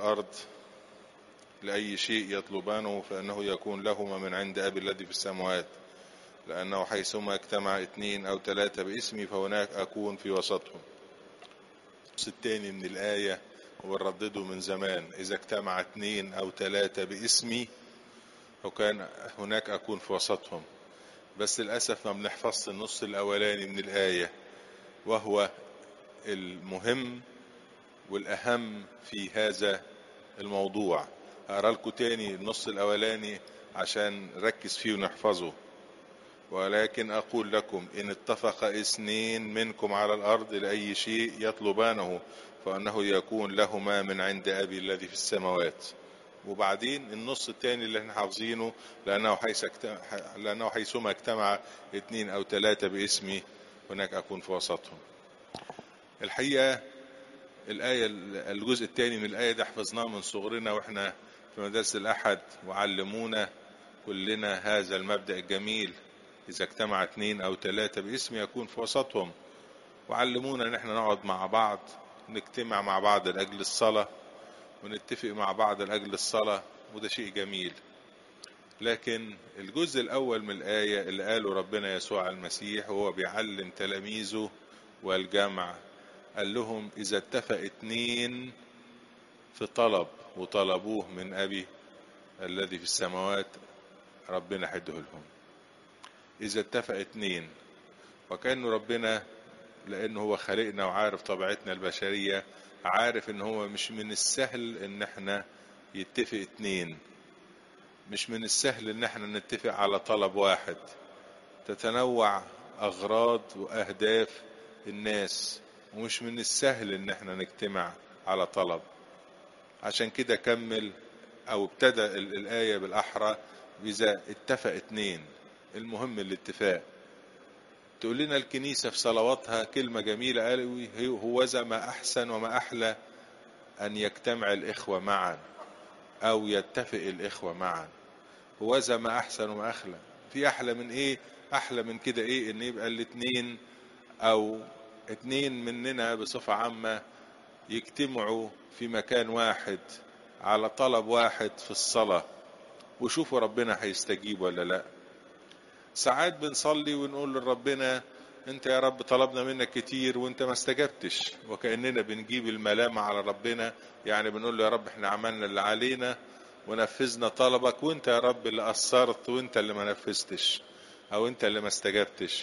الأرض لأي شيء يطلبانه فإنه يكون لهما من عند أبي الذي في السماوات لأنه حيثما اجتمع اثنين أو ثلاثة باسمي فهناك أكون في وسطهم النص الثاني من الآية وبنردده من زمان إذا اجتمع اثنين أو ثلاثة باسمي وكان هناك أكون في وسطهم بس للأسف ما بنحفظش النص الأولاني من الآية وهو المهم والأهم في هذا الموضوع هقرا لكم تاني النص الأولاني عشان نركز فيه ونحفظه ولكن أقول لكم إن اتفق اثنين منكم على الأرض لأي شيء يطلبانه فأنه يكون لهما من عند أبي الذي في السماوات وبعدين النص الثاني اللي احنا حافظينه لأنه حيث لأنه حيثما اجتمع اثنين أو ثلاثة باسمي هناك أكون في وسطهم. الحقيقة الآية الجزء الثاني من الآية ده حفظناه من صغرنا واحنا في مدرسة الأحد وعلمونا كلنا هذا المبدأ الجميل إذا اجتمع اثنين أو ثلاثة باسم يكون في وسطهم وعلمونا إن احنا نقعد مع بعض نجتمع مع بعض لأجل الصلاة ونتفق مع بعض لأجل الصلاة وده شيء جميل لكن الجزء الأول من الآية اللي قاله ربنا يسوع المسيح وهو بيعلم تلاميذه والجمع قال لهم إذا اتفق اتنين في طلب وطلبوه من أبي الذي في السماوات ربنا هيديه لهم إذا اتفق اتنين وكأن ربنا لأنه هو خالقنا وعارف طبيعتنا البشرية عارف إن هو مش من السهل إن احنا يتفق اتنين مش من السهل إن احنا نتفق على طلب واحد تتنوع أغراض وأهداف الناس ومش من السهل إن احنا نجتمع على طلب عشان كده كمل أو ابتدى الآية بالأحرى إذا اتفق اتنين المهم الاتفاق تقول لنا الكنيسة في صلواتها كلمة جميلة قالوا هو ذا ما أحسن وما أحلى أن يجتمع الإخوة معا أو يتفق الإخوة معا هو ذا ما أحسن وما أحلى في أحلى من إيه أحلى من كده إيه إن يبقى الاتنين أو اتنين مننا بصفة عامة يجتمعوا في مكان واحد على طلب واحد في الصلاة وشوفوا ربنا هيستجيب ولا لأ ساعات بنصلي ونقول لربنا انت يا رب طلبنا منك كتير وانت ما استجبتش وكأننا بنجيب الملامة على ربنا يعني بنقول له يا رب احنا عملنا اللي علينا ونفذنا طلبك وانت يا رب اللي قصرت وانت اللي ما نفذتش او انت اللي ما استجبتش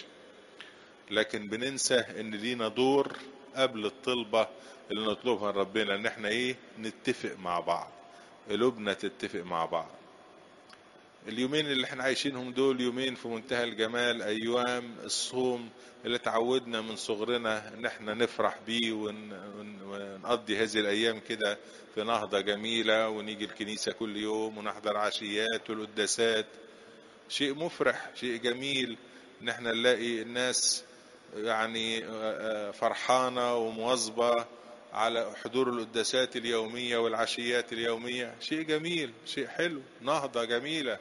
لكن بننسى ان لينا دور قبل الطلبة اللي نطلبها من ربنا ان احنا ايه نتفق مع بعض قلوبنا تتفق مع بعض اليومين اللي احنا عايشينهم دول يومين في منتهى الجمال ايام الصوم اللي تعودنا من صغرنا ان احنا نفرح بيه ون... ون... ونقضي هذه الايام كده في نهضة جميلة ونيجي الكنيسة كل يوم ونحضر عشيات والقداسات شيء مفرح شيء جميل ان احنا نلاقي الناس يعني فرحانة ومواظبة على حضور القداسات اليومية والعشيات اليومية شيء جميل شيء حلو نهضة جميلة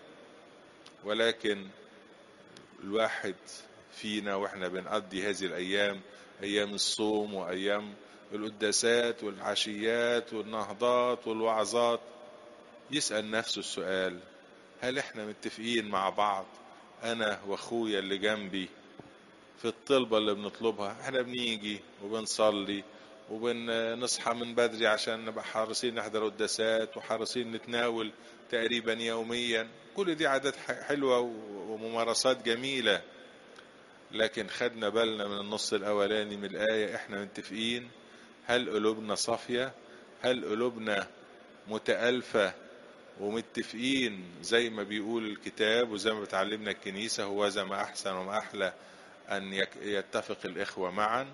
ولكن الواحد فينا واحنا بنقضي هذه الايام ايام الصوم وايام القداسات والعشيات والنهضات والوعظات يسأل نفسه السؤال هل احنا متفقين مع بعض انا واخويا اللي جنبي في الطلبة اللي بنطلبها احنا بنيجي وبنصلي وبنصحى من بدري عشان نبقى حريصين نحضر قداسات وحريصين نتناول تقريبا يوميا كل دي عادات حلوة وممارسات جميلة لكن خدنا بالنا من النص الأولاني من الآية احنا متفقين هل قلوبنا صافية هل قلوبنا متألفة ومتفقين زي ما بيقول الكتاب وزي ما بتعلمنا الكنيسة هو زي ما أحسن وما أحلى أن يتفق الإخوة معا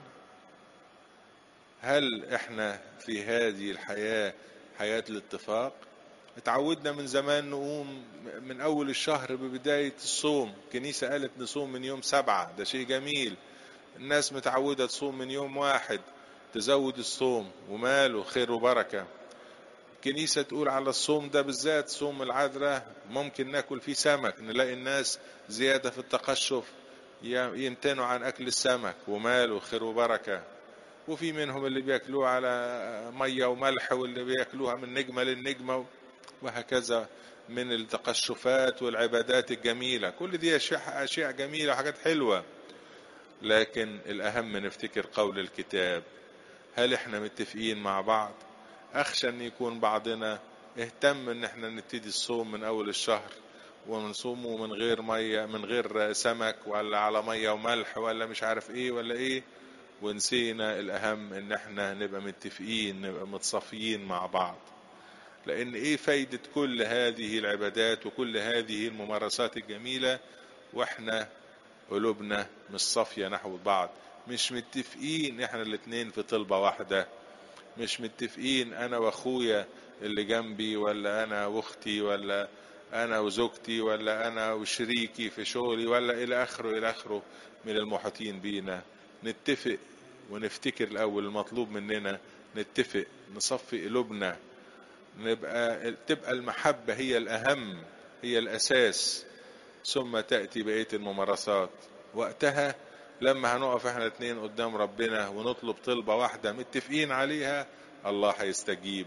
هل احنا في هذه الحياة حياة الاتفاق اتعودنا من زمان نقوم من أول الشهر ببداية الصوم كنيسة قالت نصوم من يوم سبعة ده شيء جميل الناس متعودة تصوم من يوم واحد تزود الصوم وماله خير وبركة الكنيسة تقول على الصوم ده بالذات صوم العذراء ممكن ناكل فيه سمك نلاقي الناس زيادة في التقشف يمتنوا عن أكل السمك وماله خير وبركة وفي منهم اللي بياكلوه على مية وملح واللي بياكلوها من نجمة للنجمة وهكذا من التقشفات والعبادات الجميلة كل دي أشياء أشياء جميلة وحاجات حلوة لكن الأهم نفتكر قول الكتاب هل احنا متفقين مع بعض أخشى أن يكون بعضنا اهتم أن احنا نبتدي الصوم من أول الشهر ونصومه من غير مية من غير سمك ولا على مية وملح ولا مش عارف ايه ولا ايه ونسينا الأهم ان احنا نبقى متفقين نبقى متصافيين مع بعض لأن إيه فايدة كل هذه العبادات وكل هذه الممارسات الجميلة وإحنا قلوبنا مش صافية نحو بعض مش متفقين إحنا الاتنين في طلبة واحدة مش متفقين أنا وأخويا اللي جنبي ولا أنا وأختي ولا أنا وزوجتي ولا أنا وشريكي في شغلي ولا إلى آخره إلى آخره من المحيطين بينا نتفق ونفتكر الأول المطلوب مننا نتفق نصفي قلوبنا نبقى تبقى المحبة هي الأهم هي الأساس ثم تأتي بقية الممارسات وقتها لما هنقف احنا اتنين قدام ربنا ونطلب طلبة واحدة متفقين عليها الله هيستجيب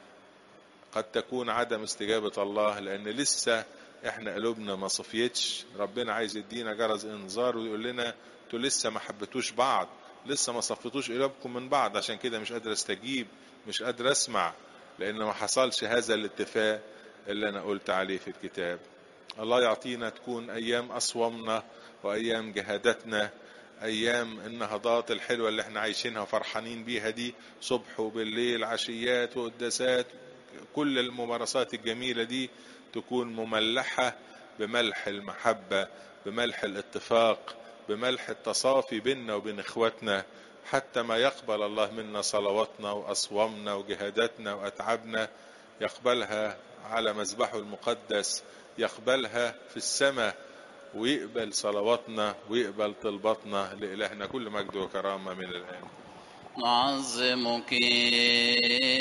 قد تكون عدم استجابة الله لأن لسه احنا قلوبنا ما صفيتش ربنا عايز يدينا جرس انذار ويقول لنا انتوا لسه ما حبيتوش بعض لسه ما صفتوش قلوبكم من بعض عشان كده مش قادر استجيب مش قادر اسمع لأن ما حصلش هذا الاتفاق اللي أنا قلت عليه في الكتاب الله يعطينا تكون أيام أصومنا وأيام جهادتنا أيام النهضات الحلوة اللي احنا عايشينها وفرحانين بيها دي صبح وبالليل عشيات وقداسات كل الممارسات الجميلة دي تكون مملحة بملح المحبة بملح الاتفاق بملح التصافي بيننا وبين اخواتنا حتى ما يقبل الله منا صلواتنا وأصوامنا وجهاداتنا وأتعابنا يقبلها على مذبحه المقدس يقبلها في السماء ويقبل صلواتنا ويقبل طلباتنا لإلهنا كل مجد وكرامة من الآن نعظمك